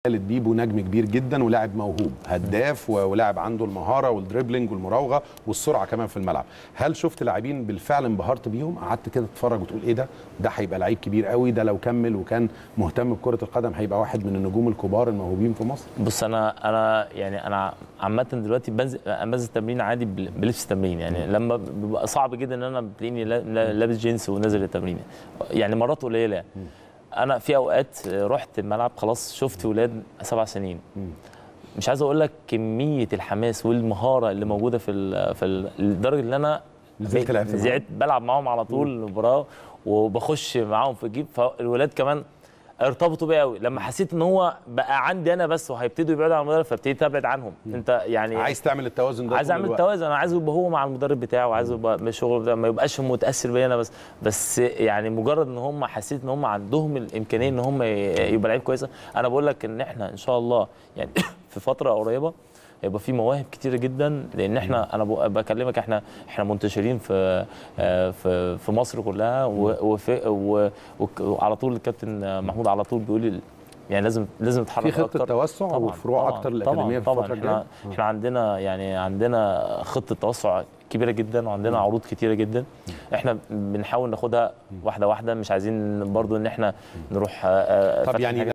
خالد بيبو نجم كبير جدا ولاعب موهوب هداف و- ولاعب عنده المهاره والدريبلينج والمراوغه والسرعه كمان في الملعب هل شفت لاعبين بالفعل انبهرت بيهم قعدت كده تتفرج وتقول ايه ده ده هيبقى لعيب كبير قوي ده لو كمل وكان مهتم بكره القدم هيبقى واحد من النجوم الكبار الموهوبين في مصر بص انا انا يعني انا عامه دلوقتي بنزل أنا بنزل تمرين عادي بل- بلبس تمرين يعني لما بيبقى صعب جدا ان انا بتلاقيني لا- لا- لابس جينز ونازل التمرين يعني مرات قليله يعني. انا في اوقات رحت الملعب خلاص شفت ولاد سبع سنين مش عايز اقول لك كميه الحماس والمهاره اللي موجوده في ال في ال- لدرجه ان انا نزلت لعبت معاهم. نزلت بلعب معاهم على طول المباراه وبخش معاهم في الجيب فالولاد كمان ارتبطوا بيا قوي لما حسيت ان هو بقى عندي انا بس وهيبتدوا يبعدوا عن المدرب فابتديت ابعد عنهم انت يعني عايز تعمل التوازن ده عايز طول اعمل الوقت. توازن انا عايزه يبقى هو مع المدرب بتاعه عايزه يبقى بالشغل ده ما يبقاش متاثر بيا انا بس بس يعني مجرد ان هم حسيت ان هم عندهم الامكانيه ان هم ي- يبقى لعيب كويسه انا بقول لك ان احنا ان شاء الله يعني في فتره قريبه هيبقى في مواهب كتيره جدا لان احنا انا بق- بكلمك احنا احنا منتشرين في آه، في في مصر كلها و- وفي و- وك- وعلى طول الكابتن محمود على طول بيقول لي يعني لازم لازم نتحرك في خطه أكتر. توسع طبعاً، وفروع طبعاً، اكتر طبعاً، للاكاديميه في طبعا الفتره احنا الجايه احنا عندنا يعني عندنا خطه توسع كبيره جدا وعندنا عروض كتيره جدا احنا بنحاول ناخدها واحده واحده مش عايزين برضو ان احنا نروح آه، آه، طب فتح يعني حاجات